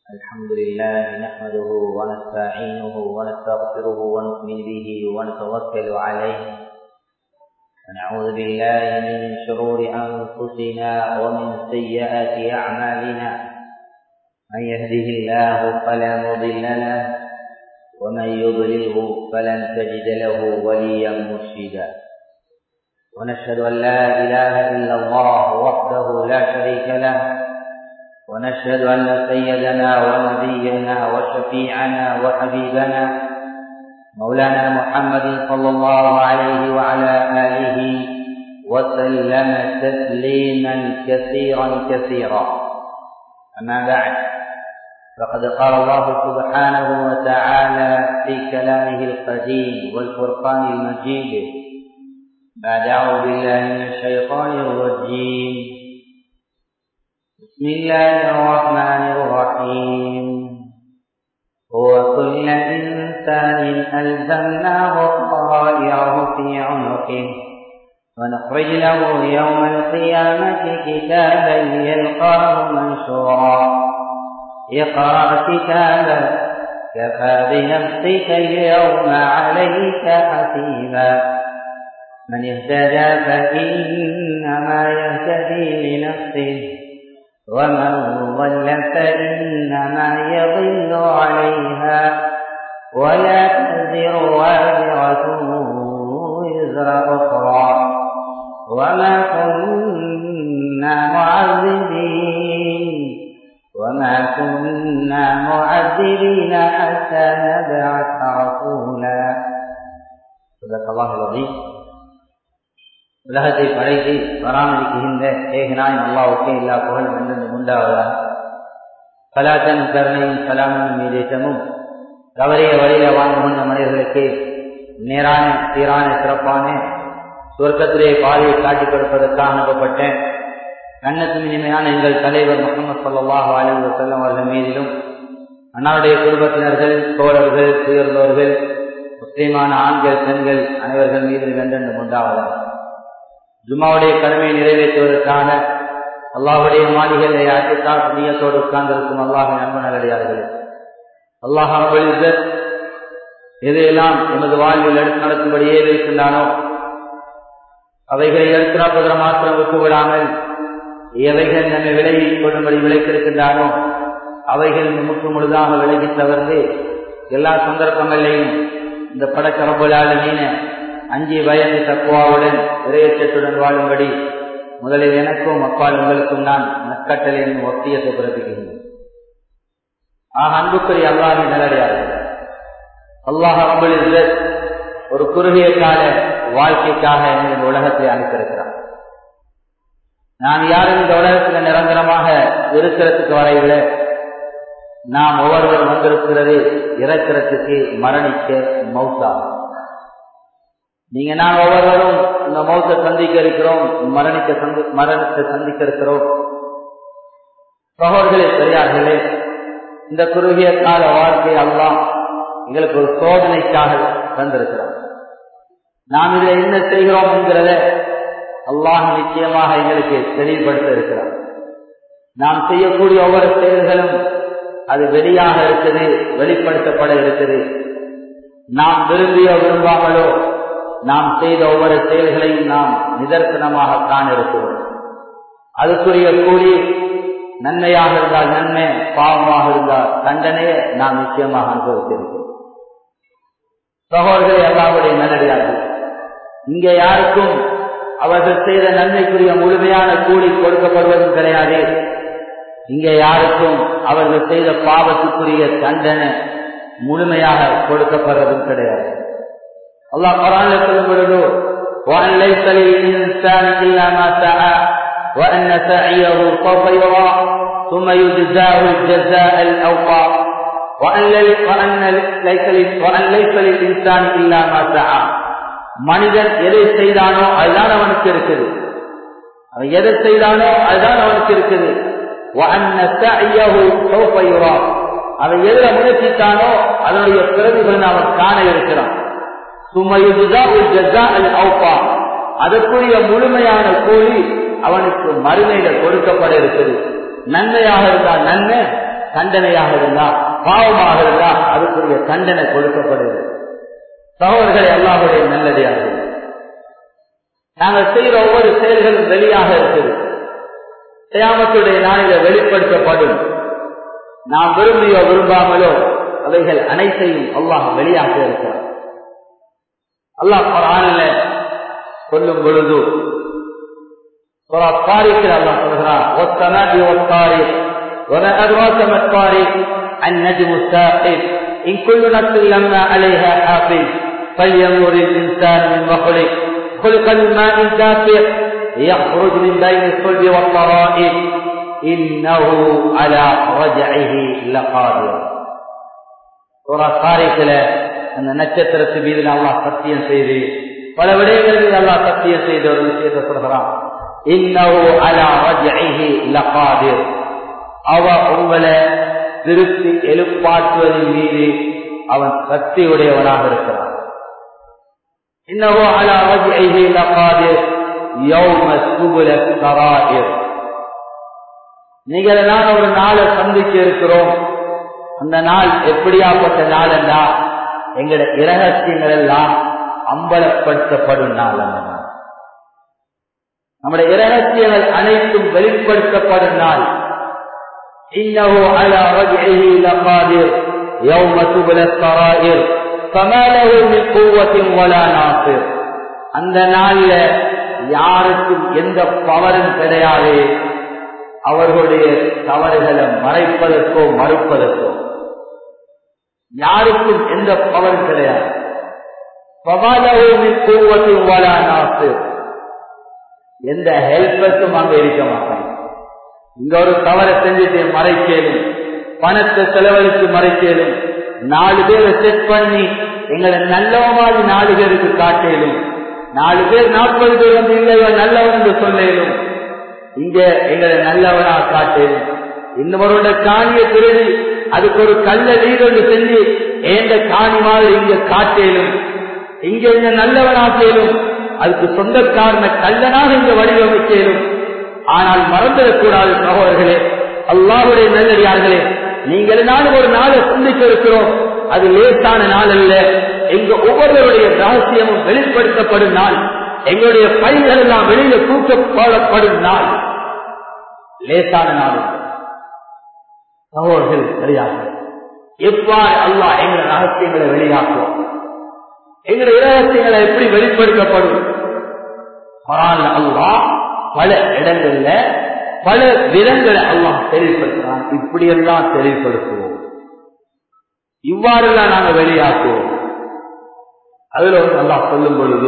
الحمد لله نحمده ونستعينه ونستغفره ونؤمن به ونتوكل عليه ونعوذ بالله من شرور أنفسنا ومن سيئات أعمالنا من يهده الله فلا مضل له ومن يضلله فلن تجد له وليا مرشدا ونشهد أن لا إله إلا الله وحده لا شريك له ونشهد أن سيدنا ونبينا وشفيعنا وحبيبنا مولانا محمد صلى الله عليه وعلى آله وسلم تسليما كثيرا كثيرا أما بعد فقد قال الله سبحانه وتعالى في كلامه القديم والفرقان المجيد بعد أعوذ بالله من الشيطان الرجيم بسم الله الرحمن الرحيم وكل إنسان ألزمناه طائعه في عنقه ونخرج له يوم القيامة كتابا يلقاه منشورا اقرأ كتابك كفى بنفسك اليوم عليك حسيبا من اهتدى فإنما يهتدي لنفسه ومن ضل فإنما يضل عليها ولا تزر وازرة وزر أخرى وما كنا معذبين وما كنا معذبين حتى نبعث رسولا صدق الله العظيم உலகத்தை படைத்து பராமரிக்கின்ற ஏகனாய் அல்லாவுக்கே எல்லா புகழும் என்று உண்டாவதா கலாச்சன் கருணையும் சலாமும் மீதேற்றமும் தவறிய வழியில வாழ்ந்து கொண்ட மனிதர்களுக்கு நேரான சீரான சிறப்பான சொர்க்கத்திலே பாதையை காட்டிக் கொடுப்பதற்காக அனுப்பப்பட்ட கண்ணத்தின் இனிமையான எங்கள் தலைவர் முகமது சொல்லாஹ் அலி வசல்லம் அவர்கள் மீதிலும் அன்னாருடைய குடும்பத்தினர்கள் தோழர்கள் துயர்ந்தவர்கள் முஸ்லீமான ஆண்கள் பெண்கள் அனைவர்கள் மீது வென்றென்று உண்டாவதா ஜுமாவுடைய கடமையை நிறைவேற்றுவதற்காக அல்லாஹுடைய மாளிகையை அழைத்தா புண்ணியத்தோடு உட்கார்ந்திருக்கும் அல்லாஹ் நண்பன் நல்லடியார்கள் அல்லாஹ் எதையெல்லாம் எமது வாழ்வில் எடுத்து நடக்கும்படியே இருக்கின்றானோ அவைகளை எடுத்து நடப்பதற்கு மாத்திரம் விட்டுவிடாமல் எவைகள் நம்மை விலகிக் கொள்ளும்படி விளைத்திருக்கின்றானோ அவைகள் முற்று முழுதாக விலகி தவிர்த்து எல்லா சந்தர்ப்பங்களிலையும் இந்த படக்கரம்புலால மீன அஞ்சி பயந்து தக்குவாவுடன் இரையச்சத்துடன் வாழும்படி முதலில் எனக்கும் அப்பால் உங்களுக்கும் நான் நற்கட்டளையின் ஒத்தியத்தை பிறப்பிக்கின்றேன் ஆக அன்புக்குரிய அல்லாஹின் நல்லடியார்கள் அல்லாஹ் அம்புலில் ஒரு குறுகிய கால வாழ்க்கைக்காக இந்த உலகத்தை அனுப்பியிருக்கிறார் நாம் யாரும் இந்த உலகத்தில் நிரந்தரமாக இருக்கிறதுக்கு வரையில நாம் ஒவ்வொருவர் வந்திருக்கிறது இறக்கிறதுக்கு மரணிக்க மௌத்தாகும் நீங்க நாங்க ஒவ்வொருவரும் இந்த மௌத்தை சந்திக்க இருக்கிறோம் மரணிக்க சந்தி மரணத்தை சந்திக்க இருக்கிறோம் சகோதர்களே பெரியார்களே இந்த குறுகிய கால வாழ்க்கை எல்லாம் எங்களுக்கு ஒரு சோதனைக்காக தந்திருக்கிறோம் நாம் இதில் என்ன செய்கிறோம் என்கிறத அல்லாஹ் நிச்சயமாக எங்களுக்கு தெளிவுபடுத்த இருக்கிறார் நாம் செய்யக்கூடிய ஒவ்வொரு செயல்களும் அது வெளியாக இருக்குது வெளிப்படுத்தப்பட இருக்குது நாம் விரும்பியோ விரும்பாமலோ நாம் செய்த ஒவ்வொரு செயல்களையும் நாம் நிதர்சனமாக காண இருக்கிறோம் அதுக்குரிய கூலி நன்மையாக இருந்தால் நன்மை பாவமாக இருந்தால் தண்டனையை நாம் நிச்சயமாக அனுபவித்திருக்கிறோம் சகோதரர்களை அல்லாவுடைய நல்லடியார்கள் இங்கே யாருக்கும் அவர்கள் செய்த நன்மைக்குரிய முழுமையான கூலி கொடுக்கப்படுவதும் கிடையாது இங்கே யாருக்கும் அவர்கள் செய்த பாவத்துக்குரிய தண்டனை முழுமையாக கொடுக்கப்படுறதும் கிடையாது الله قرآن لكل بلدو وأن ليس للإنسان إلا ما سعى وأن سعيه سوف يرى ثم يجزاه الجزاء الأوفى وأن وأن ليس وأن ليس للإنسان إلا ما سعى மனிதன் எதை செய்தானோ அதுதான் அவனுக்கு இருக்குது அவன் எதை செய்தானோ அதுதான் அவனுக்கு இருக்குது அவன் எதுல முயற்சித்தானோ அதனுடைய பிறகுகள் அவன் காண இருக்கிறான் அதற்குரிய முழுமையான கூலி அவனுக்கு மறுமையில கொடுக்கப்பட இருக்குது நன்மையாக இருந்தால் நன்மை தண்டனையாக இருந்தா பாவமாக இருந்தா அதுக்குரிய தண்டனை கொடுக்கப்படுது சகோதரர்களை அல்லாஹுடைய நல்லதையாக நாங்கள் செய்கிற ஒவ்வொரு செயல்களும் வெளியாக இருக்குது செய்யாமத்துடைய நாளில வெளிப்படுத்தப்படும் நாம் விரும்பியோ விரும்பாமலோ அவைகள் அனைத்தையும் அல்லாஹ் வெளியாக இருக்கிறார் அல்லாஹ் குரானில் சொல்லும் பொழுது ஒரு அத்தாரிக்கில் அல்லாஹ் சொல்கிறான் ஒத்தனி ஒத்தாரி وما أدراك ما الطارق النجم الثاقب إن كل نفس لما عليها حافظ فلينظر الإنسان من خلق خلق من ماء دافئ يخرج من بين الصلب والطرائب إنه على رجعه لقادر சூரா தாரிக்கில அந்த நட்சத்திரத்து மீது அல்லாஹ் சத்தியம் செய்து பல விடயங்கள் மீது அல்லாஹ் சத்தியம் செய்து ஒரு விஷயத்தை சொல்கிறான் இன்னஹு அலா ரஜ்இஹி லகாதிர் அவ உங்களை திருப்பி எழுப்பாற்றுவதன் மீது அவன் சக்தி உடையவனாக இருக்கிறான் இன்னஹு அலா ரஜ்இஹி லகாதிர் யௌம சுபுல சராயிர் நீங்கள் நான் ஒரு நாளை சந்திக்க இருக்கிறோம் அந்த நாள் எப்படியாப்பட்ட நாள் என்றா எங்களுடைய இரகசியங்கள் எல்லாம் அம்பலப்படுத்தப்படும் நாள் அந்த நாள் நம்முடைய இரகசியங்கள் அனைத்தும் வெளிப்படுத்தப்படும் நாள் إنه على رجعه لقادر يوم تبلى السرائر فما له من قوة ولا ناصر அந்த நாள்ல யாருக்கும் எந்த பவரும் கிடையாது அவர்களுடைய தவறுகளை மறைப்பதற்கோ மறுப்பதற்கோ யாருக்கும் எந்த பவரும் கிடையாது எந்த ஹெல்பர்ஸும் அங்க இருக்க மாட்டாங்க இங்க ஒரு தவறை செஞ்சுட்டு மறைக்கலும் பணத்தை செலவழித்து மறைக்கலும் நாலு பேரை செட் பண்ணி எங்களை நல்லவ மாதிரி நாலு பேருக்கு காட்டலும் நாலு பேர் நாற்பது பேர் வந்து இல்லை இவன் நல்லவன் என்று சொல்லலும் இங்க எங்களை நல்லவனா காட்டலும் இன்னொருட காணிய திருடி அதுக்கு ஒரு கல்ல நீரோடு செஞ்சு ஏண்ட காணி மாதிரி இங்க காட்டேலும் இங்க இங்க நல்லவனாக்கேலும் அதுக்கு சொந்தக்காரன கல்லனாக இங்க வடிவமைக்கலும் ஆனால் மறந்துடக்கூடாது சகோதரர்களே அல்லாவுடைய நல்லடியார்களே நீங்கள் நானும் ஒரு நாளை சிந்திக்க இருக்கிறோம் அது லேசான நாள் அல்ல எங்க ஒவ்வொருவருடைய ரகசியமும் வெளிப்படுத்தப்படும் நாள் எங்களுடைய பயிர்கள் எல்லாம் வெளியில தூக்கப்படப்படும் நாள் லேசான நாள் சகோதரர்கள் சரியாக எவ்வாறு அல்லாஹ் எங்களை ரகசியங்களை வெளியாக்குவோம் எங்களுடைய ரகசியங்களை எப்படி வெளிப்படுத்தப்படும் பரவாயில்ல அல்லாஹ் பல இடங்கள்ல பல விதங்களை அல்லாஹ் தெளிவுபடுத்துறான் இப்படியெல்லாம் தெளிவுபடுத்துவோம் இவ்வாறெல்லாம் நாங்க வெளியாக்குவோம் அதுல வந்து அல்லாஹ் சொல்லும் பொழுது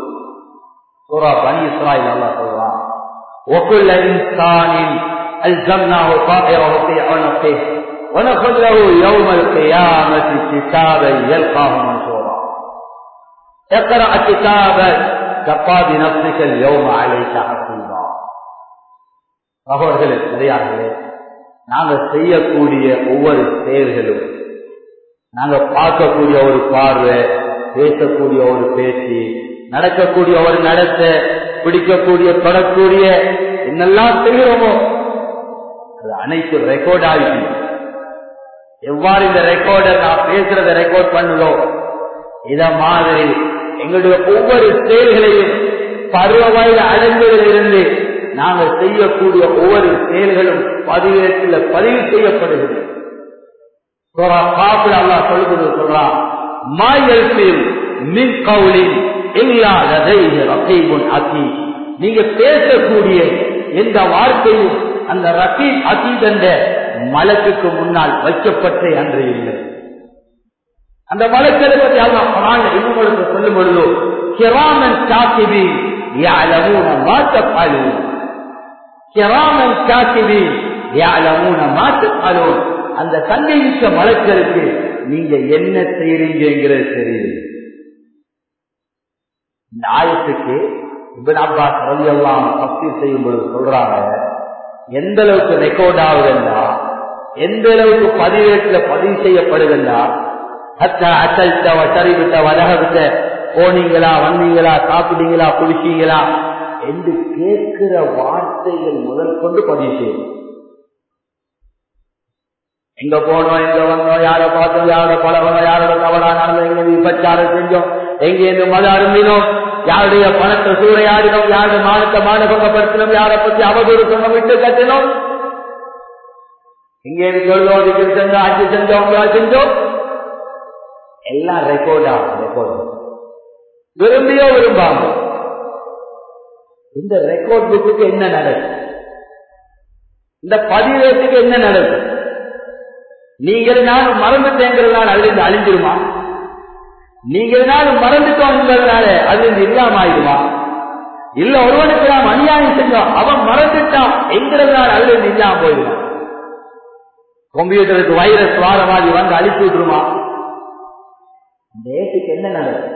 சூரா பனி இஸ்ராயில் அல்லாஹ் சொல்றான் وكل إنسان ألزمناه طائره في عنقه ونخذ له يوم القيامة كتابا يلقاه منشورا اقرأ كتابك كفى بنفسك اليوم عليك حسيبا சகோதரர்களே சரியாகவே நாங்க செய்யக்கூடிய ஒவ்வொரு செயல்களும் நாங்க பார்க்கக்கூடிய ஒரு பார்வை பேசக்கூடிய ஒரு பேச்சு நடக்கக்கூடிய ஒரு நடத்த பிடிக்கக்கூடிய தொடக்கூடிய என்னெல்லாம் செய்கிறோமோ அது அனைத்து ரெக்கார்ட் ஆகி எவ்வாறு இந்த ரெக்கார்டை நான் பேசுறத ரெக்கார்ட் பண்ணுதோம் இத மாதிரி எங்களுடைய ஒவ்வொரு செயல்களையும் பருவ வயது அடைந்ததிலிருந்து நாங்கள் செய்யக்கூடிய ஒவ்வொரு செயல்களும் பதிவேற்றில் பதிவு செய்யப்படுகிறது அல்லா சொல்லுவது சொல்றான் மாயல்பில் மின் கவுலின் இல்லாததை அத்தி நீங்க பேசக்கூடிய எந்த வார்த்தையும் அந்த ரகீப் அத்தீத் என்ற மலக்குக்கு முன்னால் வைக்கப்பட்டே அன்று இல்லை அந்த மலக்களை பற்றி அல்லா பராங்க இவங்களுக்கு சொல்லும் பொழுது கிராமன் காத்திபி யாழமூன மாற்றப்பாலும் கிராமன் காத்திபி யாழமூன மாற்றப்பாலும் அந்த சந்தேகித்த மலக்களுக்கு நீங்க என்ன செய்றீங்கிறது தெரியுது இந்த ஆயத்துக்கு இபின் அப்பாஸ் ரவி எல்லாம் பக்தி செய்யும் பொழுது சொல்றாங்க எந்த அளவுக்கு ரெக்கார்ட் ஆகுதுன்னா எந்த அளவுக்கு பதிவேட்டுல பதிவு செய்யப்படுதுன்னா அத்த அசல்த்த வசறிவிட்ட வலகவிட்ட போனீங்களா வந்தீங்களா சாப்பிட்டீங்களா குளிச்சீங்களா என்று கேட்கிற வார்த்தைகள் முதல் கொண்டு பதிவு செய்யும் எங்க போனோம் எங்க வந்தோம் யார பார்த்தோம் யாரோட பழகணும் யாரோட தவறா நடந்தோம் எங்க விபச்சாரம் செஞ்சோம் எங்க இருந்து மத அருந்தினோம் யாருடைய பணத்தை சூறையாடினோம் யாருடைய மானத்தை மானபங்கப்படுத்தினோம் யாரை பத்தி அவதூறு சொன்ன விட்டு கட்டினோம் இங்கே சொல்லுவோம் இதுக்கு செஞ்சோம் அஞ்சு செஞ்சோம் உங்களால் செஞ்சோம் எல்லாம் ரெக்கார்ட் ஆகும் ரெக்கார்ட் விரும்பியோ விரும்பாம இந்த ரெக்கார்ட் புக்கு என்ன நடக்கும் இந்த பதிவேட்டுக்கு என்ன நடக்கும் நீங்கள் நானும் மறந்துட்டேங்கிறதுனால அதுல இருந்து அழிஞ்சிருமா நீங்கள் நானும் மறந்துட்டோம் என்பதனால அதுல இருந்து இல்லாம ஆயிடுமா இல்ல ஒருவனுக்கு நாம் அநியாயம் செஞ்சோம் அவன் மறந்துட்டான் என்கிறதுனால அதுல இருந்து இல்லாம போயிடுவான் கம்ப்யூட்டருக்கு வைரஸ் வாரவாதி வந்து அழிச்சு விட்டுருமா இந்த ஏட்டுக்கு என்ன நடக்கும்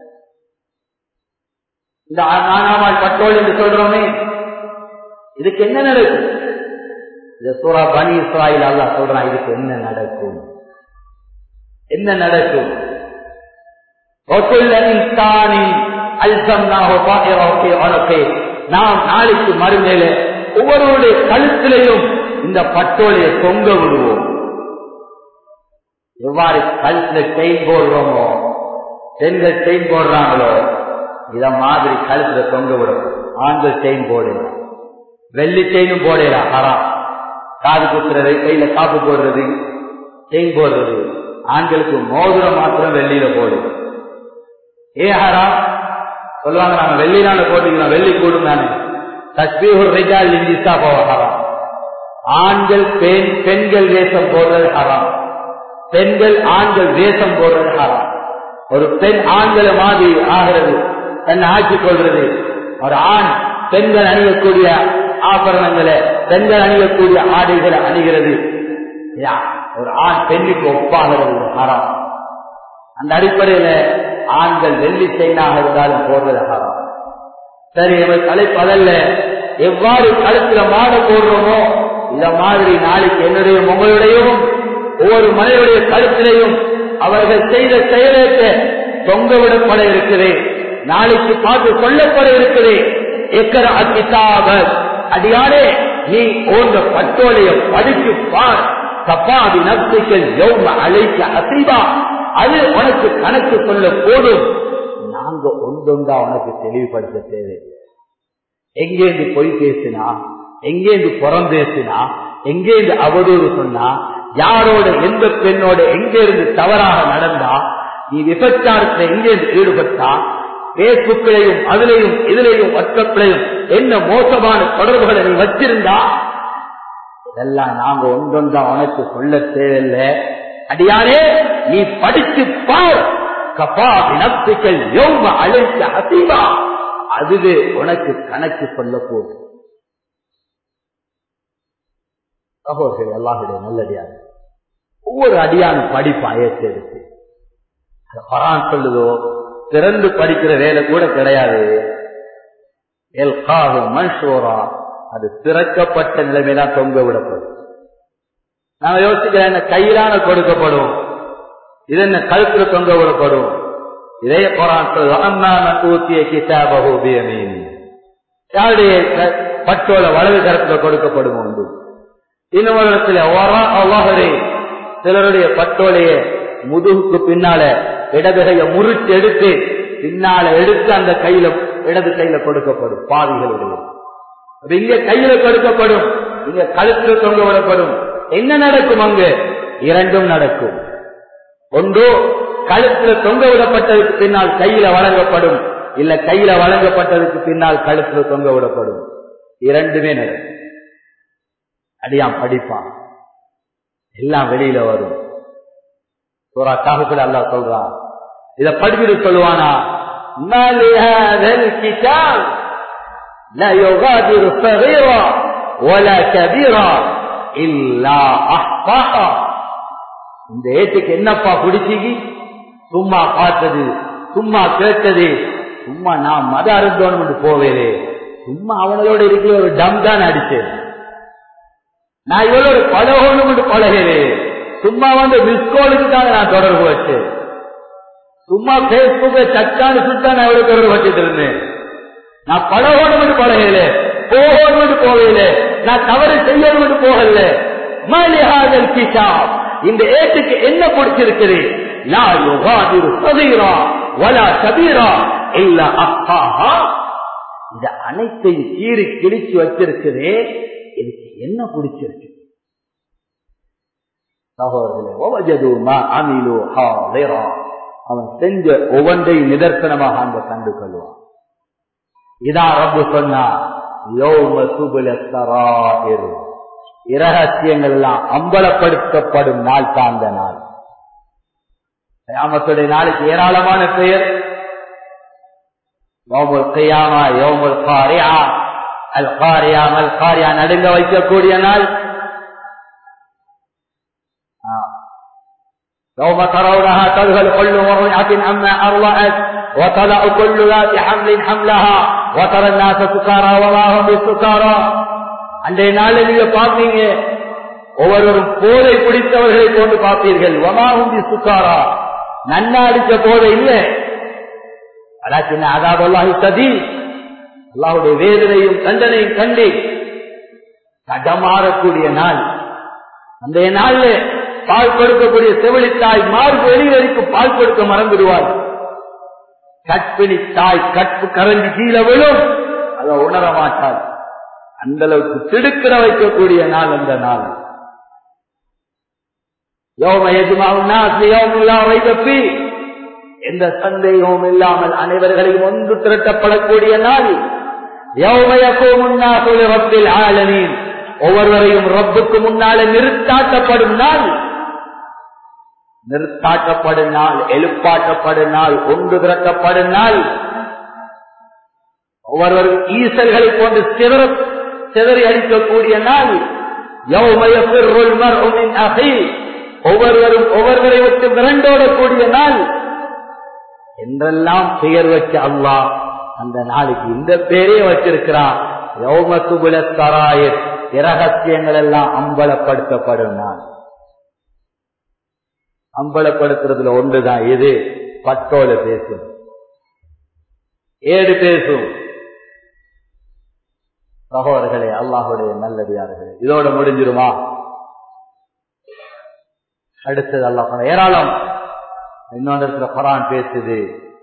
இந்த நானாமல் பட்டோல் என்று சொல்றோமே இதுக்கு என்ன நடக்கும் இந்த சூரா பனி இஸ்ராயில் அல்லா சொல்றான் இதுக்கு என்ன நடக்கும் என்ன நடக்கும் நாம் நாளைக்கு மறுமையில ஒவ்வொருவருடைய கழுத்திலையும் இந்த பட்டோலையை தொங்க விடுவோம் எவ்வாறு கழுத்துல செயின் போடுறோமோ பெண்கள் செயின் போடுறாங்களோ இத மாதிரி கழுத்துல தொங்க விடும் ஆண்கள் செயின் போடலாம் வெள்ளி செயினும் போடலாம் ஹராம் காது குத்துறது கையில காப்பு போடுறது செயின் போடுறது ஆண்களுக்கு மோதிரம் மாத்திரம் வெள்ளியில போடுது ஏ ஹராம் சொல்லுவாங்க நாங்க வெள்ளினால போட்டுக்கலாம் வெள்ளி கூடும் தானே தஸ்பீஹுர் ரிஜால் இந்திசா போவ ஹராம் ஆண்கள் பெண் பெண்கள் வேஷம் போடுறது ஹராம் பெண்கள் ஆண்கள் வேஷம் போடுறது ஹராம் ஒரு பெண் ஆண்களை மாதிரி ஆகிறது தன்னை ஆக்கிக் கொள்றது ஒரு ஆண் பெண்கள் அணியக்கூடிய ஆபரணங்களை பெண்கள் அணியக்கூடிய ஆடைகளை அணிகிறது ஒரு ஆண் பெண்ணுக்கு ஒப்பாகிறது ஹராம் அந்த அடிப்படையில ஆண்கள் வெள்ளி செயினாக இருந்தாலும் போடுறது ஹராம் சரி எங்கள் தலைப்பு அதல்ல எவ்வாறு கழுத்துல மாட போடுறோமோ இந்த மாதிரி நாளைக்கு என்னுடைய உங்களுடையும் ஒவ்வொரு மனைவியுடைய கழுத்திலையும் அவர்கள் செய்த செயலேற்ற தொங்க விடப்பட இருக்குது நாளைக்கு பார்த்து சொல்லப்பட இருக்குது எக்கர அத்திசாக அடியானே நீ ஓன்ற பட்டோலைய படித்து பார் தப்பாதி நப்திகள் யௌம அழைக்க அசைவா அது உனக்கு கணக்கு சொல்ல போதும் நாங்க ஒன்றொன்றா உனக்கு தெளிவுபடுத்த தேவை எங்கேருந்து பொய் பேசினா எங்கேருந்து புறம் பேசினா எங்கேருந்து அவதூறு சொன்னா யாரோட எந்த பெண்ணோட எங்க இருந்து தவறாக நடந்தா நீ விபச்சாரத்துல எங்கேருந்து ஈடுபட்டா பேஸ்புக்கிலையும் அதுலையும் இதுலையும் வாட்ஸ்அப்லையும் என்ன மோசமான தொடர்புகளை நீ வச்சிருந்தா இதெல்லாம் நாங்க ஒன்றொன்றா உனக்கு சொல்ல தேவையில்லை அடியாரே நீ படித்து பார் கபா வினப்பிக்கல் யோம அழைத்த அசீவா அதுவே உனக்கு கணக்கு சொல்ல போதும் சகோதரர்கள் எல்லாருடைய நல்லடியார் ஒவ்வொரு அடியானும் படிப்பு அயத்தெடுத்து பரான் சொல்லுதோ திறந்து படிக்கிற வேலை கூட கிடையாது மன்ஷோரா அது திறக்கப்பட்ட நிலைமைதான் தொங்க விடப்படும் நாங்க யோசிக்கிறேன் என்ன கையிலான கொடுக்கப்படும் இது என்ன கழுத்துல தொங்க விடப்படும் இதே குரான் ஊத்திய கிதாபகூபியமீன் யாருடைய பட்டோல வலது கரத்துல கொடுக்கப்படும் உண்டு இன்னும் ஒரு இடத்துல அல்லாஹரே சிலருடைய பட்டோலைய முதுகுக்கு பின்னால இடதுகைய முறிச்சு எடுத்து பின்னால எடுத்து அந்த கையில இடது கையில கொடுக்கப்படும் பாவிகளுடைய இங்க கையில கொடுக்கப்படும் இங்க கழுத்துல தொங்க விடப்படும் என்ன நடக்கும் அங்கு இரண்டும் நடக்கும் ஒன்றோ கழுத்துல தொங்க விடப்பட்டதுக்கு பின்னால் கையில வழங்கப்படும் இல்ல கையில வழங்கப்பட்டதுக்கு பின்னால் கழுத்துல தொங்க விடப்படும் இரண்டுமே நடக்கும் அடியான் படிப்பான் எல்லாம் வெளியில வரும் சூரா காகத்துல அல்லா சொல்றான் இத படிச்சுட்டு சொல்லுவானா لا يغادر صغيرا ولا كبيرا إلا أحصاها இந்த ஏட்டுக்கு என்னப்பா பிடிச்சிக்கி சும்மா பார்த்தது சும்மா கேட்டது சும்மா நான் மத அருந்தோணும் போவேனே சும்மா அவனோட இருக்கிற ஒரு டம் தான் அடிச்சேன் நான் இவ்வளவு பழகணும் பழகிறேன் சும்மா வந்து மிஸ்கோலுக்கு தான் நான் தொடர்பு வச்சேன் சும்மா பேஸ்புக்கை சட்டான்னு சுட்டா நான் எவ்வளவு தொடர்பு வச்சுட்டு இருந்தேன் நான் பழகணும் பழகல போகணும் போகல நான் தவறு செய்யணும் போகல மலிஹாதல் கிதாப் இந்த ஏட்டுக்கு என்ன பிடிச்சிருக்குது லா யுகாதிரு சதீரா வலா கபீரா இல்ல அப்பாஹா இந்த அனைத்தையும் கீறி கிழிச்சு வச்சிருக்குதே இதுக்கு என்ன பிடிச்சிருக்கு சகோதரர்களே அவன் செஞ்ச ஒவ்வொன்றையும் நிதர்சனமாக அங்க கண்டு கொள்வான் இதா ரப்பு சொன்னா இரகசியங்கள் எல்லாம் அம்பலப்படுத்தப்படும் நாள் தாழ்ந்த நாள் கியாமத்துடைய நாளுக்கு ஏராளமான பெயர் யோமுல் கையாமா யோமுல் காரியா அல் காரியா மல் காரியா நடுங்க வைக்கக்கூடிய நாள் يوم ترونها تذهل كل مرضعة عما أرضعت وتضع كل ذات حمل حملها وترى الناس سكارى وما هم بسكارى அன்றைய நாளில் நீங்க பார்ப்பீங்க ஒவ்வொருவரும் போதை பிடித்தவர்களை கொண்டு பார்ப்பீர்கள் வமாஹுந்தி சுக்காரா நன்னா அடிச்ச போதை இல்லை அதாச்சின்ன அதாபல்லாஹி சதி அல்லாஹுடைய வேதனையும் தண்டனையும் கண்டு தடமாறக்கூடிய நாள் அந்த நாள்ல பால் கொடுக்கக்கூடிய செவிலித்தாய் மார்பு வெளிவரைக்கும் பால் கொடுக்க மறந்துடுவார் கற்பிணி தாய் கற்பு கரண்டி கீழே விழும் அதை உணர மாட்டாள் அந்த அளவுக்கு திடுக்கிற வைக்கக்கூடிய நாள் அந்த நாள் எந்த சந்தேகமும் இல்லாமல் அனைவர்களையும் ஒன்று திரட்டப்படக்கூடிய நாள் ஆளனின் ஒவ்வொருவரையும் ரப்புக்கு முன்னாலே நிறுத்தாட்டப்படும் நாள் நிறுத்தாட்டப்படும் நாள் எழுப்பாட்டப்படும் நாள் ஒன்று திரட்டப்படும் நாள் ஒவ்வொருவரும் ஈசல்களை கொண்டு சிதற சிதறி அடிக்கக்கூடிய நாள் ஒவ்வொருவரும் ஒவ்வொருவரை விட்டு விரண்டோடக்கூடிய நாள் என்றெல்லாம் பெயர் வச்ச அல்லா அந்த நாளைக்கு இந்த பேரே வச்சிருக்கிறான் யௌமசுபுலத்தராயர் இரகசியங்கள் எல்லாம் அம்பலப்படுத்தப்படும் நாள் அம்பலப்படுத்துறதுல ஒன்றுதான் எது பட்டோல பேசும் ஏடு பேசும் சகோதரர்களே அல்லாஹுடைய நல்லடியார்களே இதோட முடிஞ்சிருமா அடுத்தது அல்லாஹ் ஏராளம் இன்னொன்று குரான் பேசுது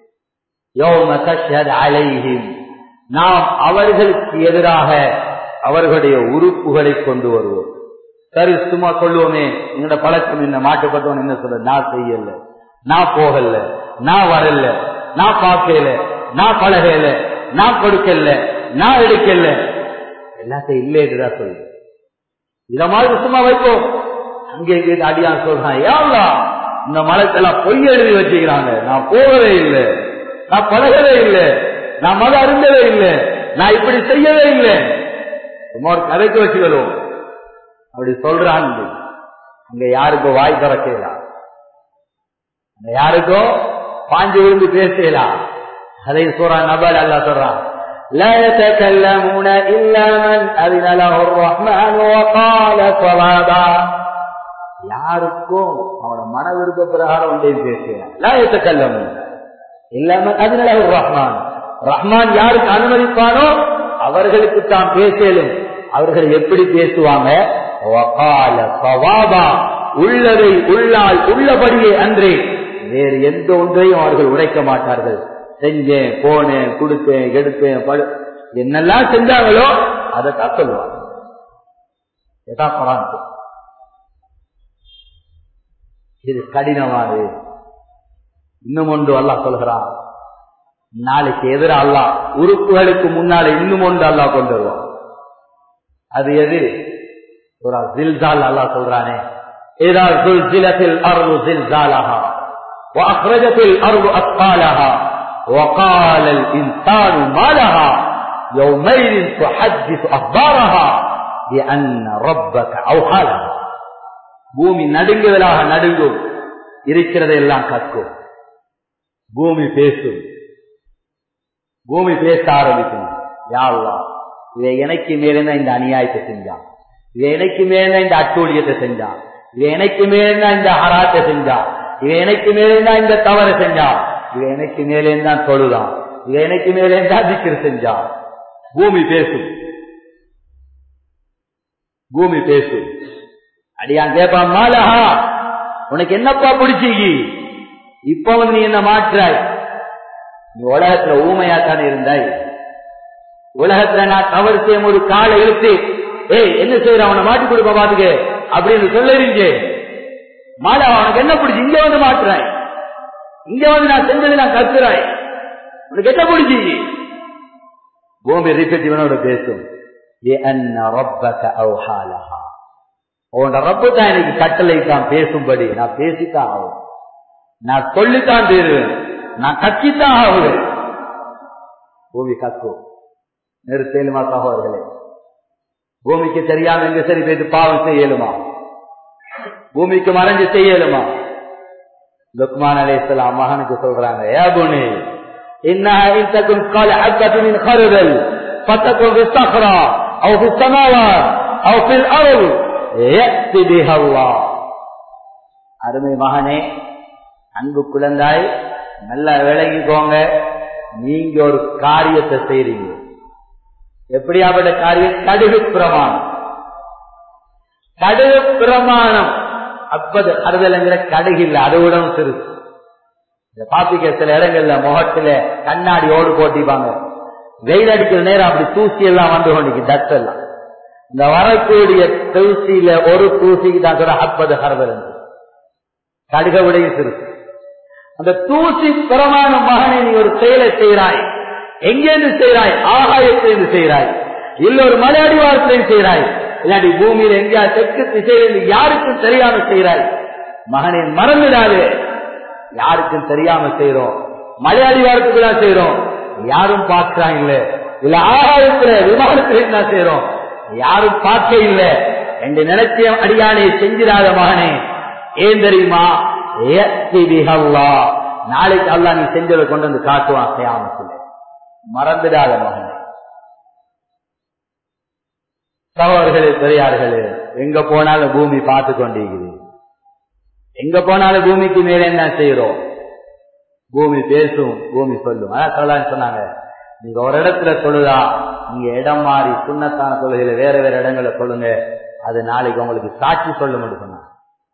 நாம் அவர்களுக்கு எதிராக அவர்களுடைய உறுப்புகளை கொண்டு வருவோம் சரி சும்மா சொல்லுவோமே எங்களோட பழக்கம் என்ன மாட்டுப்பட்டவன் என்ன சொல்ல நான் செய்யல நான் போகல நான் வரல நான் பார்க்கல நான் பழகல நான் கொடுக்கல நான் எடுக்கல எல்லாத்தையும் இல்லைன்னுதான் சொல்லு இத மாதிரி சும்மா வைப்போம் அங்கே இங்கே அடியான் சொல்றான் ஏவா இந்த மலத்தெல்லாம் பொய் எழுதி வச்சுக்கிறாங்க நான் போகவே இல்லை நான் பழகவே இல்லை நான் மத அருந்தவே இல்லை நான் இப்படி செய்யவே இல்லை சும்மா ஒரு கதைக்கு வச்சுக்கிறோம் அப்படி சொல்றான் அங்க யாருக்கும் வாய் திறக்கலாம் அங்க யாருக்கும் பாஞ்சு விழுந்து பேசலாம் அதை சொல்றான் நபர் அல்ல சொல்றான் لا يتكلمون إلا من أذن له الرحمن وقال صوابا யாருக்கும் அவனோட மன விருப்ப பிரகாரம் ஒன்றையும் பேசுகிறான் லா يتكلمون إلا من أذن له الرحمن ரஹ்மான் யாருக்கு அனுமதிப்பானோ அவர்களுக்கு தான் பேசலும் அவர்கள் எப்படி பேசுவாங்க உள்ளதை உள்ளால் உள்ளபடியே அன்றே வேறு எந்த ஒன்றையும் அவர்கள் உடைக்க மாட்டார்கள் செஞ்சேன் போனேன் கொடுத்தேன் எடுத்தேன் படு என்னெல்லாம் செஞ்சாங்களோ அதை தான் சொல்லுவாங்க இது கடினமானது இன்னும் ஒன்று அல்லா சொல்கிறான் நாளைக்கு எதிர அல்லா உறுப்புகளுக்கு முன்னால இன்னும் ஒன்று அல்லா கொண்டு வருவான் அது எது ஒரு ஜில்சால் அல்லா சொல்றானே إذا زلزلت الأرض زلزالها وأخرجت الأرض أثقالها وقال الإنسان ما لها يومئذ تحدث أخبارها بأن ربك أوحى لها பூமி நடுங்குதலாக நடுங்கும் இருக்கிறதை எல்லாம் கற்கும் பூமி பேசும் பூமி பேச ஆரம்பிக்கும் யாழ்லா இதை எனக்கு மேலே இந்த அநியாயத்தை செஞ்சான் இதை எனக்கு மேல இந்த அட்டூழியத்தை செஞ்சான் இதை எனக்கு மேல இந்த ஹராத்தை செஞ்சான் இதை எனக்கு மேலே இந்த தவறை செஞ்சான் இதை எனக்கு மேலே தான் தொழுதான் இதை எனக்கு மேலே தான் திக்கிற செஞ்சான் பூமி பேசும் பூமி பேசும் அடியான் கேட்பான் மாலஹா உனக்கு என்னப்பா பிடிச்சிக்கு இப்ப வந்து நீ என்ன மாற்றாய் நீ உலகத்துல ஊமையா தானே இருந்தாய் உலகத்துல நான் தவறு செய்யும் ஒரு காலை இழுத்து ஏய் என்ன செய்யற அவனை மாட்டி கொடுப்ப பாத்துக்க அப்படின்னு சொல்லிருங்க மாலா அவனுக்கு என்ன பிடிச்சி இங்க வந்து மாற்றுறாய் இங்க வந்து நான் செஞ்சது நான் கத்துறாய் உனக்கு என்ன பிடிச்சி பூமி ரிப்பெட்டிவனோட பேசும் உன் ரப்பு தான் எனக்கு கட்டளை தான் பேசும்படி நான் பேசித்தான் ஆகும் நான் சொல்லித்தான் தீருவேன் நான் கத்தித்தான் ஆகுவேன் பூமி கத்தும் நிறுத்தேலுமா சகோதரர்களே பூமிக்கு தெரியாம எங்க சரி போயிட்டு பாவம் செய்யலுமா பூமிக்கு மறைஞ்சு செய்யலுமா லுக்மான் அலைஹிஸ்ஸலாம் மகனுக்கு சொல்றாங்க ஏ புனி إنها إن تكن قال حبة من خردل فتكن في الصخرة أو في السماوات أو في الأرض يأتي بها الله அருமை மகனே அன்பு குழந்தாய் நல்லா விளங்கிக்கோங்க நீங்க ஒரு காரியத்தை செய்றீங்க எப்படியாப்பட்ட காரியம் கடுகு பிரமாணம் கடுகு பிரமாணம் அப்பது அறுதல்ங்கிற கடுகு இல்லை அதை விட சிறுசு இந்த பாப்பிக்க சில இடங்கள்ல முகத்துல கண்ணாடி ஓடு போட்டிப்பாங்க வெயில் அடிக்கிற நேரம் அப்படி தூசி எல்லாம் வந்து கொண்டிருக்கு டஸ்ட் எல்லாம் இந்த வரக்கூடிய தூசியில ஒரு தூசிக்கு தான் சொல்ற அப்பது ஹர்தல் கடுக விடையும் சிறுசு அந்த தூசி பிரமாண மகனை நீ ஒரு செயலை செய்கிறாய் எங்கேருந்து செய்கிறாய் ஆகாயத்திலிருந்து செய்கிறாய் இல்ல ஒரு மலை அடிவாரத்திலிருந்து செய்கிறாய் இல்லாட்டி பூமியில எங்கேயா தெற்கு திசையிலிருந்து யாருக்கும் தெரியாம செய்கிறாய் மகனை மறந்துடாது யாருக்கும் தெரியாம செய்யறோம் மலை அடிவாரத்துக்கு தான் செய்யறோம் யாரும் பார்க்கிறான் இல்ல இல்ல ஆகாயத்துல விமானத்துல தான் செய்யறோம் யாரும் பார்க்க இல்ல என்று நினைச்ச அடியானை செஞ்சிடாத மகனே ஏன் தெரியுமா நாளைக்கு அல்லா நீ செஞ்சதை கொண்டு வந்து காட்டுவான் செய்யாமத்தில் மறந்துடாத மகனே சகோதரர்களே பெரியார்களே எங்க போனாலும் பூமி பார்த்து கொண்டிருக்குது எங்க போனாலும் பூமிக்கு மேலே என்ன செய்யறோம் பூமி பேசும் பூமி சொல்லும் அதான் சொல்லலாம்னு சொன்னாங்க நீங்க ஒரு இடத்துல சொல்லுதா நீங்க இடம் மாறி சுண்ணத்தான தொழுகையில வேற வேற இடங்களை சொல்லுங்க அது நாளைக்கு உங்களுக்கு சாட்சி சொல்ல முடியும் சொன்னாங்க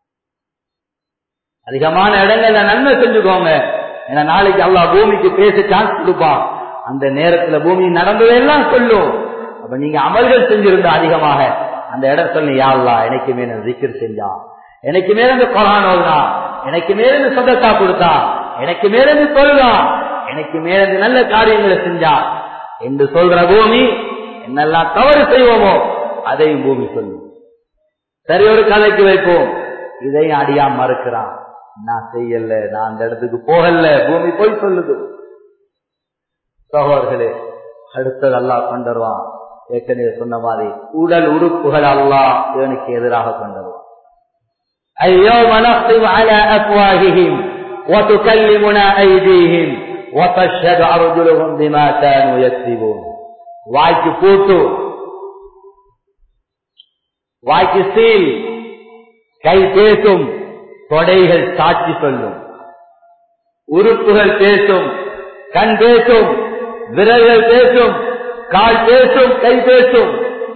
அதிகமான இடங்கள்ல நன்மை செஞ்சுக்கோங்க ஏன்னா நாளைக்கு அவ்வளோ பூமிக்கு பேச சான்ஸ் கொடுப்பான் அந்த நேரத்துல பூமி நடந்ததெல்லாம் சொல்லும் அப்ப நீங்க அமல்கள் செஞ்சிருந்தா அதிகமாக அந்த இடம் சொல்லி யாழ்லா எனக்கு மேல திக்கர் செஞ்சான் எனக்கு மேல இருந்து கொலான் ஓதுதான் எனக்கு மேல இருந்து சதத்தா கொடுத்தான் எனக்கு மேல இருந்து தொழுதான் எனக்கு மேல இருந்து நல்ல காரியங்களை செஞ்சான் என்று சொல்ற பூமி என்னெல்லாம் தவறு செய்வோமோ அதையும் பூமி சொல்லும் சரி ஒரு கதைக்கு வைப்போம் இதையும் அடியா மறுக்கிறான் நான் செய்யல நான் அந்த இடத்துக்கு போகல பூமி போய் சொல்லுது சகோதர்களே அடுத்தது அல்லா கொண்டுருவான் ஏற்கனவே சொன்ன மாதிரி உடல் உறுப்புகள் அல்லா இவனுக்கு எதிராக கொண்டுருவான் اليوم نختم على أفواههم وتكلمنا أيديهم وتشهد أرجلهم بما كانوا يكسبون வாய்க்கு பூட்டு வாய்க்கு சீல் கை பேசும் தொடைகள் சாட்சி சொல்லும் உறுப்புகள் பேசும் கண் பேசும் விரல்கள் பேசும் கால் பேசும் கை பேசும்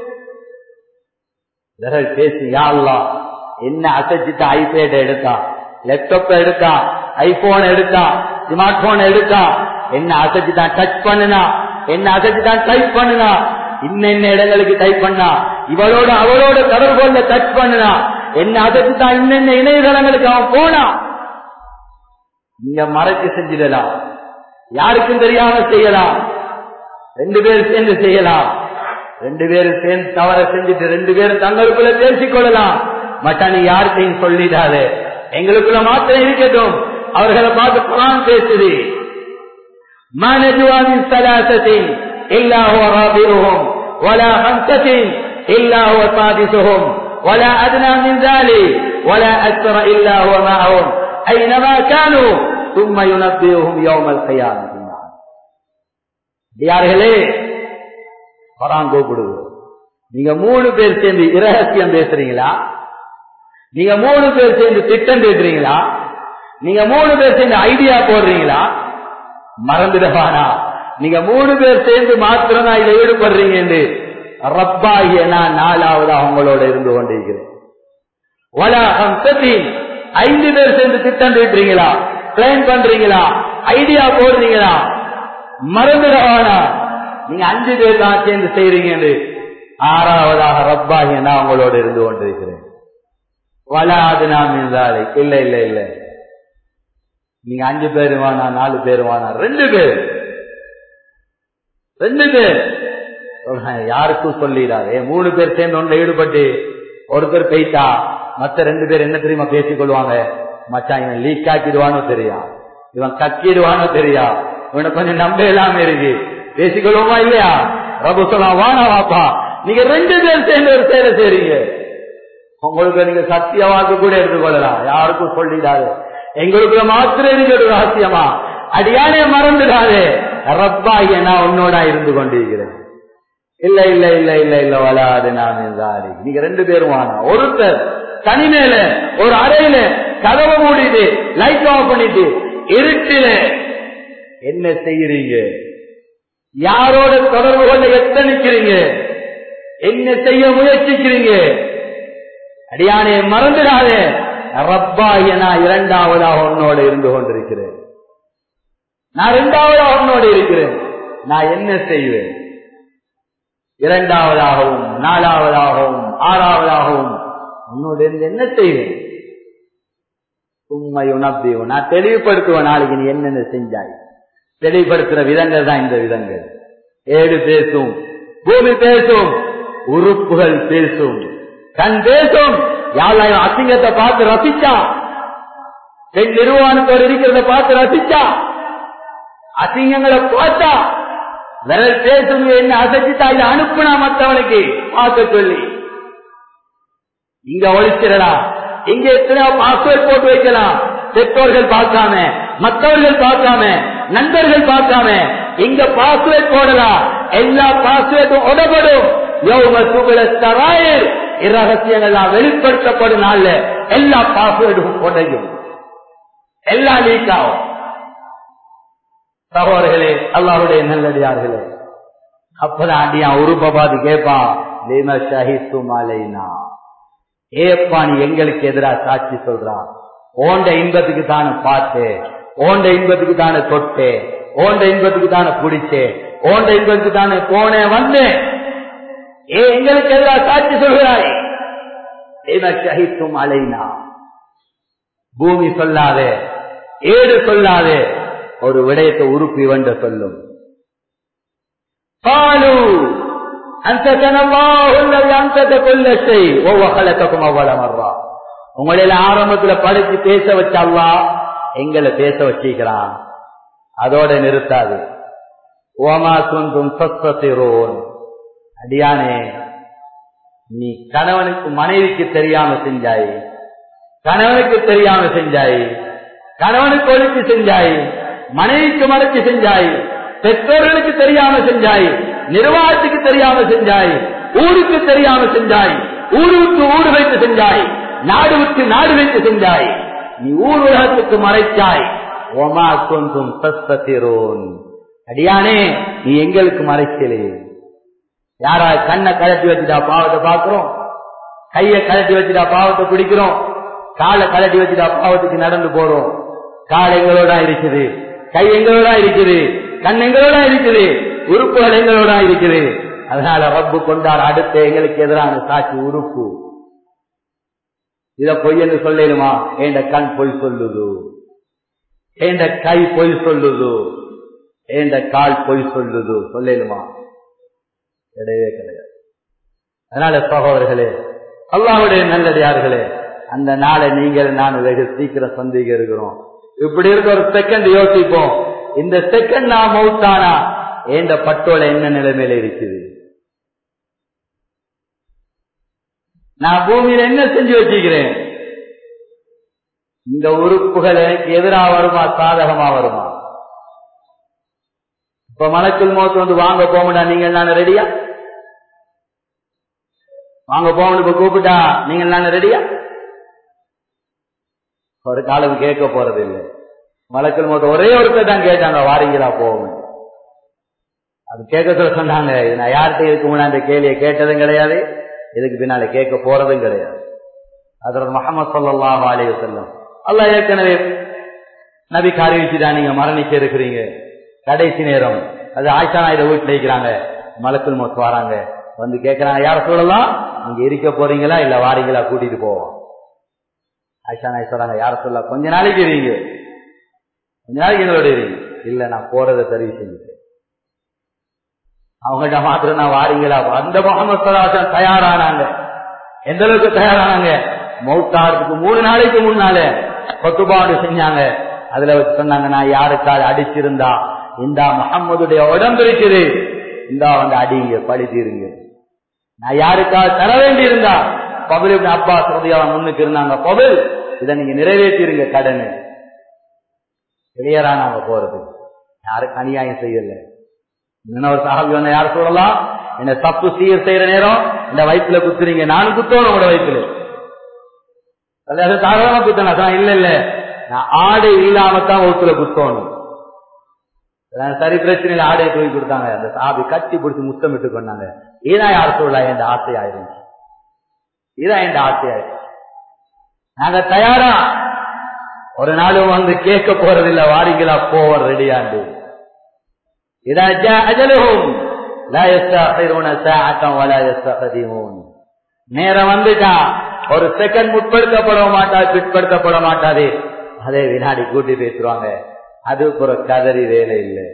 விரல் பேசும் யாழ்லா என்ன அசைச்சிட்டு ஐபேட் எடுத்தா லேப்டாப் எடுத்தா ஐபோன் எடுத்தா ஸ்மார்ட் போன் எடுத்தா என்ன அசைச்சுதான் டச் பண்ணுனா என்ன அசைச்சுதான் டைப் பண்ணுனா இன்னென்ன இடங்களுக்கு டைப் பண்ணா இவளோட அவளோட தொடர்புல டச் பண்ணுனா என்ன அசைச்சுதான் இன்னென்ன இணையதளங்களுக்கு அவன் போனா இங்க மறைச்சு செஞ்சிடலாம் யாருக்கும் தெரியாம செய்யலாம் ரெண்டு பேரும் சேர்ந்து செய்யலாம் ரெண்டு பேரும் சேர்ந்து தவற செஞ்சுட்டு ரெண்டு பேரும் தங்களுக்குள்ள பேசிக் கொள்ளலாம் மட்டா நீ யார்கிட்டையும் சொல்லிடாது எங்களுக்குள்ள மாத்திரம் இருக்கட்டும் அவர்களை பார்த்து குரான் பேசுது ما نجوى من ثلاثة إلا هو رابعهم ولا خمسة إلا هو سادسهم ولا أدنى من ذلك ولا أكثر إلا هو معهم أينما كانوا ثم ينبئهم يوم القيامة யார்களே குரான் கூப்பிடுவோம் நீங்க மூணு பேர் சேர்ந்து இரகசியம் பேசுறீங்களா நீங்க மூணு பேர் சேர்ந்து திட்டம் பேசுறீங்களா நீங்க மூணு பேர் சேர்ந்து ஐடியா போடுறீங்களா மறந்துடவானா நீங்க மூணு பேர் சேர்ந்து மாத்திரம் தான் இதில் ஈடுபடுறீங்க என்று ரப்பாகிய நான் நாலாவது அவங்களோட இருந்து கொண்டிருக்கிறேன் ஐந்து பேர் சேர்ந்து திட்டம் தீட்டுறீங்களா பிளான் பண்றீங்களா ஐடியா போடுறீங்களா மறந்துடவானா நீங்க அஞ்சு பேர் தான் சேர்ந்து செய்றீங்க ஆறாவதாக ரப்பாகி நான் உங்களோட இருந்து கொண்டிருக்கிறேன் வளாது நாம் இருந்தாலே இல்ல இல்ல இல்ல நீங்க அஞ்சு பேரு வானா நாலு பேரு வானா ரெண்டு பேர் ரெண்டு பேர் யாருக்கும் சொல்லிடாதே மூணு பேர் சேர்ந்து ஒன்றை ஈடுபட்டு ஒருத்தர் பெய்த்தா மத்த ரெண்டு பேர் என்ன தெரியுமா பேசிக் கொள்வாங்க மச்சான் இவன் லீக் ஆக்கிடுவானோ தெரியா இவன் கக்கிடுவானோ தெரியா இவனை கொஞ்சம் நம்ப இல்லாம இருக்கு பேசிக்கொள்வோமா இல்லையா ரபு சொல்லலாம் வானா வாப்பா நீங்க ரெண்டு பேர் சேர்ந்து ஒரு சேலை செய்றீங்க உங்களுக்கு நீங்க சத்திய வாக்கு கூட எடுத்துக்கொள்ளலாம் யாருக்கும் சொல்லிடாது எங்களுக்கு மாத்திரம் நீங்க ஒரு ரகசியமா அடியானே மறந்துடாதே ரப்பாகிய நான் உன்னோட இருந்து கொண்டிருக்கிறேன் இல்ல இல்ல இல்ல இல்ல இல்ல வளாது நான் இருந்தாரு நீங்க ரெண்டு பேரும் வானா ஒருத்தர் தனி மேல ஒரு அறையில கதவை மூடிட்டு லைட் ஆஃப் பண்ணிட்டு இருட்டில என்ன செய்யறீங்க யாரோட தொடர்பு கொள்ள எத்தனிக்கிறீங்க என்ன செய்ய முயற்சிக்கிறீங்க அடியானே மறந்துடாதே ரப்பாய நான் இரண்டாவதாக உன்னோடு இருந்து கொண்டிருக்கிறேன் நான் இரண்டாவதாக உன்னோடு இருக்கிறேன் நான் என்ன செய்வேன் இரண்டாவதாகவும் நாலாவதாகவும் ஆறாவதாகவும் உன்னோடு இருந்து என்ன செய்வேன் உண்மை உணர்வு நான் தெளிவுபடுத்துவேன் நாளைக்கு நீ என்னென்ன செஞ்சாய் தெளிவுபடுத்துற விதங்கள் தான் இந்த விதங்கள் ஏடு பேசும் பூமி பேசும் உறுப்புகள் பேசும் கண் பேசும் யாரும் அசிங்கத்தை பார்த்து ரசிச்சா பெண் நிர்வாணத்தோடு இருக்கிறத பார்த்து ரசிச்சா அசிங்கங்களை பார்த்தா விரல் பேசும் என்ன அசைச்சிட்டா இதை அனுப்புனா மற்றவனுக்கு பார்க்க சொல்லி இங்க ஒழிச்சிடலாம் இங்க எத்தனையோ பாஸ்வேர்ட் போட்டு வைக்கலாம் பெற்றோர்கள் பார்க்காம மற்றவர்கள் பார்க்காம நண்பர்கள் பார்க்காம இங்க பாஸ்வேர்ட் போடலாம் எல்லா பாஸ்வேர்டும் உடப்படும் இரகசியங்கள் வெளிப்படுத்தப்படும் நாள்ல எல்லா பாஸ்வேர்டும் உடையும் எல்லா லீக் ஆகும் சகோதரர்களே அல்லாவுடைய நல்லடியார்களே அப்பதான் அடியான் உருப்ப பார்த்து கேட்பான் லீம ஷஹித்து மாலைனா ஏப்பா நீ எங்களுக்கு எதிராக சாட்சி சொல்றான் ஓண்ட இன்பத்துக்கு தானே பார்த்தேன் ஓண்ட இன்பத்துக்கு தானே தொட்டேன் ஓண்ட இன்பத்துக்கு தானே பிடிச்சேன் ஓண்ட இன்பத்துக்கு தானே போனேன் வந்தேன் ஏ எங்களுக்கு எதிராக சாட்சி சொல்கிறாய் ஷஹித்தும் அலைனா பூமி சொல்லாதே ஏடு சொல்லாதே ஒரு விடயத்தை உறுப்பி வந்த சொல்லும் பாலு அந்த அந்த கொல்ல செய் ஒவ்வொருக்கும் அவ்வளவு மர்றா உங்களில ஆரம்பத்துல படிச்சு பேச வச்சாவா எங்களை பேச வச்சிக்கிறான் அதோட நிறுத்தாது ஓமா துந்தும் சஸ்திரோன் அடியானே நீ கணவனுக்கு மனைவிக்கு தெரியாம செஞ்சாய் கணவனுக்கு தெரியாம செஞ்சாய் கணவனுக்கு ஒழிச்சு செஞ்சாய் மனைவிக்கு மறைச்சு செஞ்சாய் பெற்றோர்களுக்கு தெரியாம செஞ்சாய் நிர்வாகத்துக்கு தெரியாம செஞ்சாய் ஊருக்கு தெரியாம செஞ்சாய் ஊருக்கு ஊர் வைத்து செஞ்சாய் நாடு விட்டு நாடு வைத்து செஞ்சாய் நீ ஊர் உலகத்துக்கு மறைச்சாய் ஒமா கொண்டும் சஸ்திரோன் அடியானே நீ எங்களுக்கு மறைக்கலே யாரா கண்ணை கழட்டி வச்சுட்டா பாவத்தை பாக்குறோம் கைய கழட்டி வச்சுட்டா பாவத்தை பிடிக்கிறோம் காலை கழட்டி வச்சுட்டா பாவத்துக்கு நடந்து போறோம் கால் எங்களோட இருக்குது கை எங்களோட இருக்குது கண் எங்களோட இருக்குது உறுப்புகள் எங்களோட இருக்குது அதனால ரப்பு கொண்டார் அடுத்த எங்களுக்கு எதிரான சாட்சி உறுப்பு இத பொய் என்று சொல்லலுமா ஏண்ட கண் பொய் சொல்லுது ஏண்ட கை பொய் சொல்லுது ஏண்ட கால் பொய் சொல்லுது சொல்லலுமா கிடையவே கிடையாது அதனால சகோதரர்களே அல்லாவுடைய நல்லடியார்களே அந்த நாளை நீங்கள் நான் வெகு சீக்கிரம் சந்திக்க இருக்கிறோம் இப்படி இருக்க ஒரு செகண்ட் யோசிப்போம் இந்த செகண்ட் நான் மவுத்தானா ஏண்ட பட்டோல என்ன நிலைமையில இருக்குது நான் பூமியில என்ன செஞ்சு வச்சுக்கிறேன் இந்த உறுப்புகள் எனக்கு எதிராக வருமா சாதகமா வருமா இப்ப மலக்குள் மோத்து வந்து வாங்க போகமுடா நீங்கள் நான் ரெடியா வாங்க போகணும் இப்ப கூப்பிட்டா நீங்கள் நான் ரெடியா ஒரு காலம் கேட்க போறது இல்லை மலக்கள் மொத்தம் ஒரே ஒருத்தர் தான் கேட்டாங்க வாரீங்களா போகும் அது கேட்க சொல்ல சொன்னாங்க நான் யார்கிட்ட இருக்கு முன்னாடி அந்த கேள்வியை கேட்டதும் கிடையாது இதுக்கு பின்னால கேட்க போறதும் கிடையாது அதர் முகமது சல்லாஹ் அலைய செல்லம் அல்லாஹ் ஏற்கனவே நபிக்கு அறிவிச்சுதான் நீங்க மரணிக்க இருக்கிறீங்க கடைசி நேரம் அது ஆயிஷா நாயுட வீட்டுல இருக்கிறாங்க மலக்குள் மொத்து வராங்க வந்து கேட்கிறாங்க யார சொல்லலாம் நீங்க இருக்க போறீங்களா இல்ல வாரீங்களா கூட்டிட்டு போவோம் ஆயிஷா நாய் சொல்றாங்க யார சொல்லலாம் கொஞ்ச நாளைக்கு இருங்க கொஞ்ச நாளைக்கு எங்களோட இருங்க இல்ல நான் போறதை தெரிவு செஞ்சுட்டேன் அவங்ககிட்ட மாத்திரம் நான் வாரீங்களா அந்த முகமது சலாசன் தயாரானாங்க எந்த அளவுக்கு தயாரானாங்க மௌத்தாடுறதுக்கு மூணு நாளைக்கு முன்னாலே கொத்துபாடு செஞ்சாங்க அதுல வச்சு சொன்னாங்க நான் யாருக்காவது அடிச்சிருந்தா இந்த முகம்மதுடைய உடம்பு இருக்குது இந்தா வந்து அடிங்க பழி தீருங்க நான் யாருக்காவது தர வேண்டி இருந்தா பபுல் அப்பா சோதியாவை முன்னுக்கு இருந்தாங்க பபுல் இதை நீங்க நிறைவேற்றிருங்க கடனு கிளியரா நாங்க போறது யாருக்கு அநியாயம் செய்யல இன்னொரு சாஹாபி வந்து யார் சொல்லலாம் என்ன தப்பு சீர் செய்யற நேரம் இந்த வயிற்றுல குத்துறீங்க நானும் குத்தணும் உங்களோட வயிற்றுல தாராளமா குத்தணும் இல்ல இல்ல நான் ஆடை இல்லாமத்தான் வகுத்துல குத்தணும் சரி பிரச்சனையில ஆடையை தூக்கி கொடுத்தாங்க அந்த சாபி கட்டி பிடிச்சி முத்தமிட்டு கொண்டாங்க இதான் யார் சொல்லலாம் என் ஆசை ஆயிருந்துச்சு இதான் என் ஆசை ஆயிருச்சு நாங்க தயாரா ஒரு நாளும் வந்து கேட்க போறதில்ல வாரிங்களா போவோம் ரெடியாண்டு إذا جاء أجلهم لا يستأخرون ساعة ولا يستقدمون நேரம் வந்துட்டா ஒரு செகண்ட் முற்படுத்தப்பட மாட்டாது பிற்படுத்தப்பட மாட்டாது அதே வினாடி கூட்டி பேசுவாங்க அது ஒரு கதறி வேலை இல்லை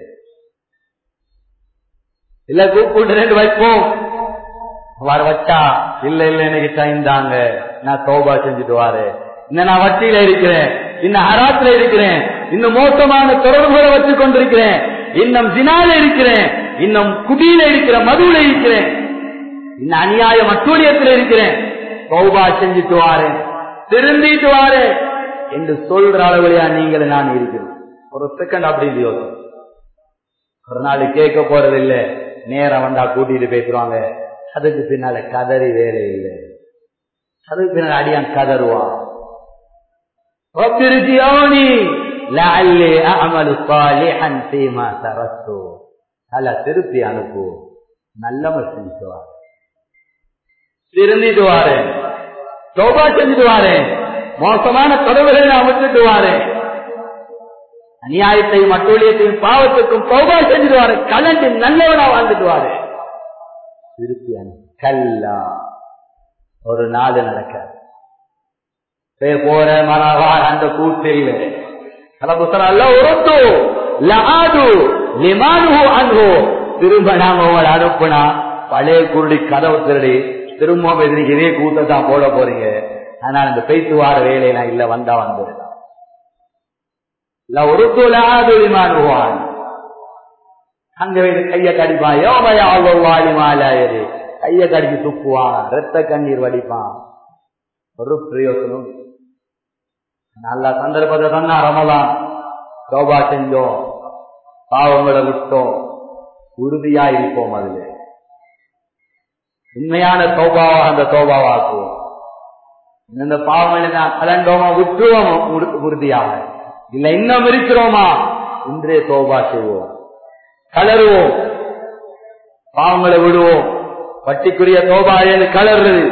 இல்ல கூப்பிட்டு ரெண்டு வைப்போம் வர வச்சா இல்ல இல்ல எனக்கு டைம் தாங்க நான் தோபா செஞ்சுட்டு வாரு இன்னும் நான் வட்டியில இருக்கிறேன் இன்னும் ஹராத்துல இருக்கிறேன் இன்னும் மோசமான தொடர்புகளை வச்சு கொண்டிருக்கிறேன் இன்னும் ஜினால இருக்கிறேன் இன்னும் குடியில இருக்கிறேன் மதுவில இருக்கிறேன் இன்னும் அநியாய மட்டூழியத்தில் இருக்கிறேன் தௌபா செஞ்சுட்டு வாரேன் திருந்திட்டு வாரேன் என்று சொல்ற அளவுலையா நீங்கள் நான் இருக்கிறேன் ஒரு செகண்ட் அப்படி யோசனை ஒரு நாள் கேட்க போறதில்லை நேரம் வந்தா கூட்டிட்டு பேசுவாங்க அதுக்கு பின்னால கதறி வேலை இல்லை அதுக்கு பின்னால அடியான் கதறுவான் திருப்பி அனுப்பு நல்லமல் செஞ்சுட்டு திருந்திட்டு வாரேன் சோபா செஞ்சுட்டு வாரேன் மோசமான தொடர்புகளை நான் விட்டுட்டு வாரேன் அநியாயத்தையும் அட்டூழியத்தையும் பாவத்துக்கும் சோபா செஞ்சுட்டு வாரேன் கலந்து நல்லவனா வாழ்ந்துட்டு வாரேன் திருப்பி அனுப்பு கல்லா ஒரு நாள் நடக்காது போற மனவார் அந்த கூட்டில் திரும்ப நாங்க உங்களை அனுப்புனா பழைய குருடி கதவு திருடி திரும்ப எதிரிக்கு இதே கூட்டத்தான் போட போறீங்க அதனால இந்த பேச்சு வார வேலையெல்லாம் இல்ல வந்தா வந்துடலாம் இல்ல ஒரு துலாது விமானுவான் அங்க வைத்து கைய கடிப்பான் யோமயா வாலிமாலாயது கைய கடிச்சு துப்புவான் ரத்த கண்ணீர் வடிப்பான் ஒரு பிரயோசனம் நல்ல சந்தர்ப்பத்தை தந்தா ரமலான் சோபா செஞ்சோம் பாவங்களை விட்டோம் உறுதியா இருப்போம் அதுல உண்மையான சோபாவாக அந்த சோபாவாக்குவோம் இந்த பாவங்களை நான் கலண்டோமா விட்டுருவோம் உறுதியாக இல்ல இன்னும் இருக்கிறோமா இன்றே சோபா செய்வோம் கலருவோம் பாவங்களை விடுவோம் பட்டிக்குரிய சோபா ஏன்னு கலருது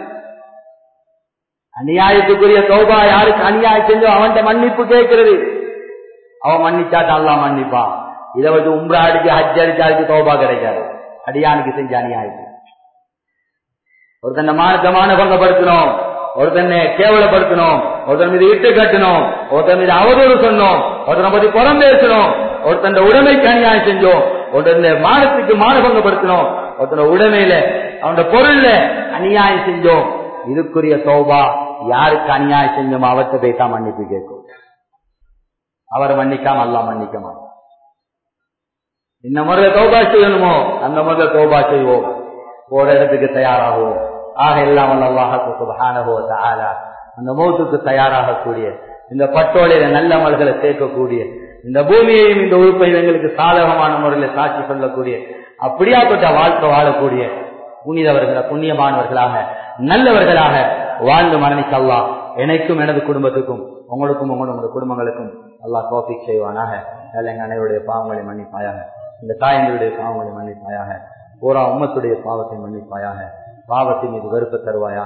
அநியாயத்துக்குரிய சோபா யாருக்கு அநியாயம் செஞ்சோ அவன்கிட்ட மன்னிப்பு கேட்கிறது அவன் மன்னிச்சாட்டா அல்லா மன்னிப்பான் இதை வச்சு உம்ரா அடிச்சு ஹஜ் அடிச்சாருக்கு சோபா கிடைக்காது அடியானுக்கு செஞ்ச அநியாயத்துக்கு ஒருத்தன் மானத்தை மானபங்கப்படுத்தணும் ஒருத்தனை கேவலப்படுத்தணும் ஒருத்தன் மீது இட்டு கட்டணும் ஒருத்தன் மீது அவதூறு சொன்னோம் ஒருத்தனை பத்தி புறம் பேசணும் ஒருத்தன் உடைமைக்கு அநியாயம் செஞ்சோம் ஒருத்தன் மானத்துக்கு மானபங்கப்படுத்தணும் ஒருத்தன உடைமையில அவனோட பொருள்ல அநியாயம் செஞ்சோம் இதுக்குரிய சோபா யாருக்கு அநியாயம் செஞ்சோமோ அவர்கிட்ட போய்தான் மன்னிப்பு கேட்கும் அவர் மன்னிக்காம அல்லா மன்னிக்க மாட்டான் இந்த முறையில தோபா செய்யணுமோ அந்த முறையில தோபா செய்வோம் போற இடத்துக்கு தயாராகுவோம் ஆக எல்லாம் அல்லாஹானவோ ஆலா அந்த மௌத்துக்கு தயாராகக்கூடிய இந்த பட்டோலையில நல்ல மல்களை சேர்க்கக்கூடிய இந்த பூமியையும் இந்த உறுப்பையும் எங்களுக்கு சாதகமான முறையில சாட்சி சொல்லக்கூடிய அப்படியாப்பட்ட வாழ்க்கை வாழக்கூடிய புனிதவர்கள புண்ணியமானவர்களாக நல்லவர்களாக வாழ்ந்து மரணிக்கலாம் எனக்கும் எனது குடும்பத்துக்கும் உங்களுக்கும் உங்களோட குடும்பங்களுக்கும் அல்லாஹ் கோபிக் செய்வானாக எங்க அனைவருடைய பாவங்களை மன்னிப்பாயாக இந்த தாயங்களுடைய பாவங்களை மன்னிப்பாயாக பூரா உம்மத்துடைய பாவத்தை மன்னிப்பாயாக பாவத்தின் மீது வெறுப்பு தருவாயாக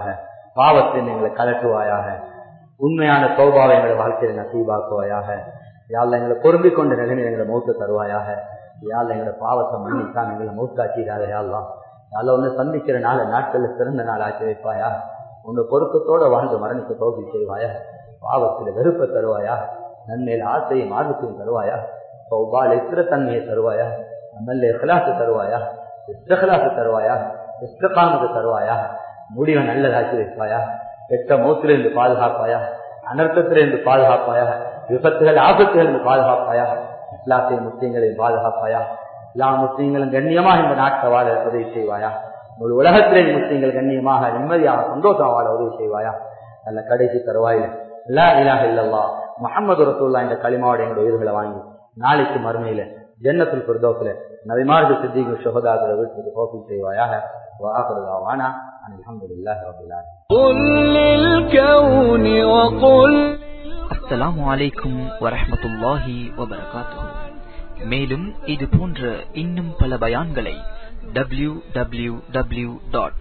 பாவத்தில் எங்களை கலட்டுவாயாக உண்மையான சௌபாவை எங்களை வாழ்க்கையில் நசீபாக்குவாயாக யாழ் எங்களை பொருந்திக் கொண்ட நிலைமை எங்களை மௌத்த தருவாயாக யாழ் எங்களை பாவத்தை மன்னிக்காம எங்களை மௌத்தாக்கிறாத யாழ்லாம் யாழ் ஒன்று சந்திக்கிற நாள் நாட்களில் சிறந்த நாள் ஆக்கி வைப்பாயா உன்னை பொருத்தத்தோட வாழ்ந்து மரணிக்க தோல்வி செய்வாயா பாவத்தில் வெறுப்பை தருவாயா நன்மையில் ஆசையும் ஆர்வத்தையும் தருவாயா சௌபால் தன்மையை தருவாயா நம்மள இஹ்லாசு தருவாயா இஸ்தகலாசு தருவாயா இஸ்தகாமத்து தருவாயா முடிவை நல்லதாக்கி வைப்பாயா கெட்ட மௌத்திலிருந்து பாதுகாப்பாயா அனர்த்தத்திலிருந்து பாதுகாப்பாயா விபத்துகள் ஆபத்துகளிலிருந்து பாதுகாப்பாயா இஸ்லாத்திய முஸ்லீம்களையும் பாதுகாப்பாயா எல்லா முஸ்லீம்களும் கண்ணியமாக இந்த நாட்டை வாழ உதவி செய்வாயா ஒரு உலகத்திலே முஸ்லீம்கள் கண்ணியமாக நிம்மதியாக சந்தோஷமாக வாழ உதவி செய்வாயா நல்ல கடைசி தருவாயில் எல்லா இலாக இல்லல்லா முகமது ரசூல்லா இந்த களிமாவோட எங்களோட உயிர்களை வாங்கி நாளைக்கு மறுமையில ஜன்னத்தில் பிரதோக்கில நபிமார்கு சித்திகள் சுகதாகிற வீட்டுக்கு கோப்பி செய்வாயாக வானா الحمد لله رب العالمين قل للكون وقل அஸ்ஸலாமு அலைக்கும் வரஹ்மத்துல்லாஹி வபரகாத்துஹு மேலும் இது போன்ற இன்னும் பல பயான்களை டபிள்யூ டபிள்யூ டபிள்யூ டாட்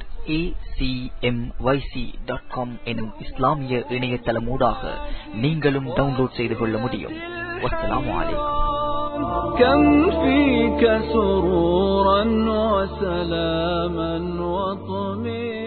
எனும் இஸ்லாமிய இணையதளமூடாக நீங்களும் டவுன்லோட் செய்து கொள்ள முடியும் வஸ்ஸலாமு அலைக்கும் كم فيك سرورا وسلاما وطمئنا